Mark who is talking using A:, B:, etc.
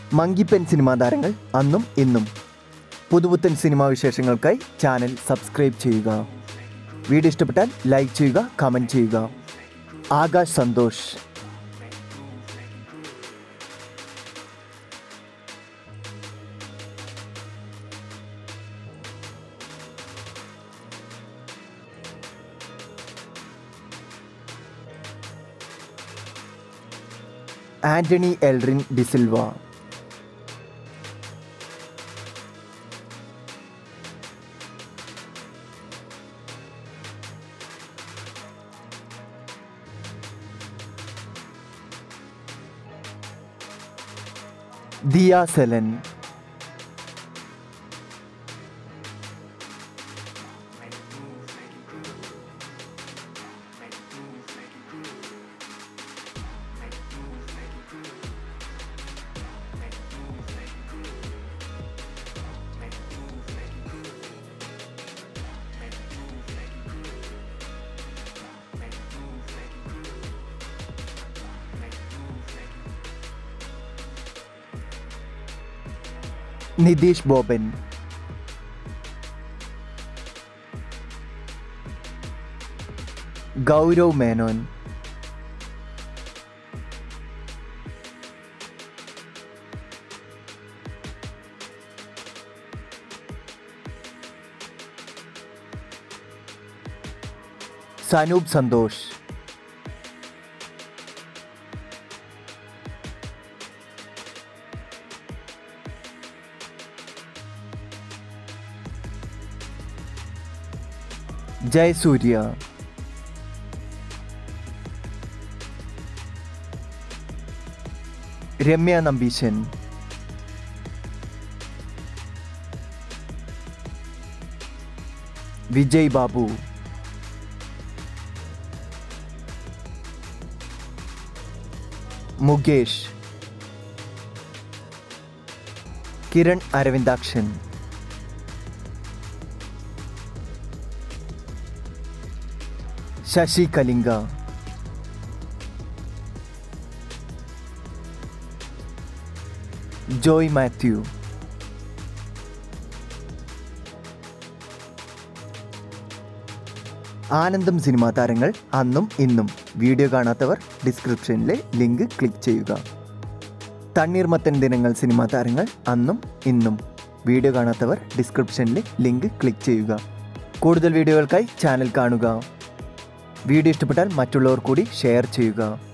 A: മങ്കിപ്പൻ cinema താരങ്ങൾ അന്നും ഇന്നും പുതുപുത്തൻ സിനിമാ വിശേഷങ്ങൾക്കായി ചാനൽ സബ്സ്ക്രൈബ് ചെയ്യുക വീഡിയോ ഇഷ്ടപ്പെട്ടാൽ ലൈക്ക് ചെയ്യുക കമൻറ്റ് ചെയ്യുക ആകാശ് സന്തോഷ് ആന്റണി എൽറിൻ ഡിസിൽവ ദിയ സെലൻ നിതീഷ് ബോബൻ ഗൗരവ് മേനോൻ സനൂപ് സന്തോഷ് ജയസൂര്യ രമ്യ നമ്പീശൻ വിജയ് ബാബു മുകേഷ് കിരൺ അരവിന്ദാക്ഷൻ ശശി കലിംഗ ജോയ് മാത്യു ആനന്ദം സിനിമാ താരങ്ങൾ അന്നും ഇന്നും വീഡിയോ കാണാത്തവർ ഡിസ്ക്രിപ്ഷനിലെ ലിങ്ക് ക്ലിക്ക് ചെയ്യുക തണ്ണീർമത്തൻ ദിനങ്ങൾ സിനിമാ താരങ്ങൾ അന്നും ഇന്നും വീഡിയോ കാണാത്തവർ ഡിസ്ക്രിപ്ഷനിലെ ലിങ്ക് ക്ലിക്ക് ചെയ്യുക കൂടുതൽ വീഡിയോകൾക്കായി ചാനൽ കാണുക വീഡിയോ ഇഷ്ടപ്പെട്ടാൽ മറ്റുള്ളവർ കൂടി ഷെയർ ചെയ്യുക